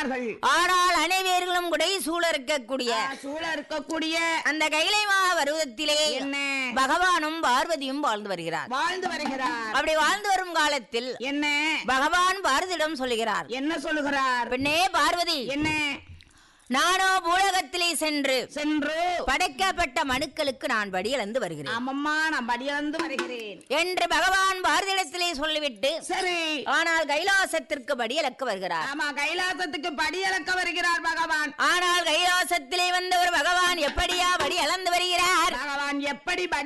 சொன்னார்கள் ஆனால் அனைவர்களும் குடை சூழ இருக்கக்கூடிய ஆ, சூழ இருக்கக்கூடிய அந்த கைலை பருவத்திலே என்ன பகவானும் பார்வதியும் வாழ்ந்து வருகிறார் வாழ்ந்து வருகிறார் அப்படி வாழ்ந்து வரும் காலத்தில் என்ன பகவான் பாரதியிடம் சொல்லுகிறார் என்ன சொல்லுகிறார் பெண்ணே பார்வதி என்ன நானோ பூலகத்திலே சென்று சென்று படைக்கப்பட்ட மனுக்களுக்கு நான் படியிழந்து வருகிறேன் ஆமம்மா நான் படியிழந்து வருகிறேன் என்று பகவான் பாரதியிடத்திலே சொல்லிவிட்டு சரி ஆனால் கைலாசத்திற்கு படியலக்க வருகிறார் ஆமா கைலாசத்துக்கு படியளக்க வருகிறார் பகவான் ஆனால் கைலாசத்திலே வந்த ஒரு பகவான் எப்படியா படி அளந்து வருகிறார் பகவான் எப்படி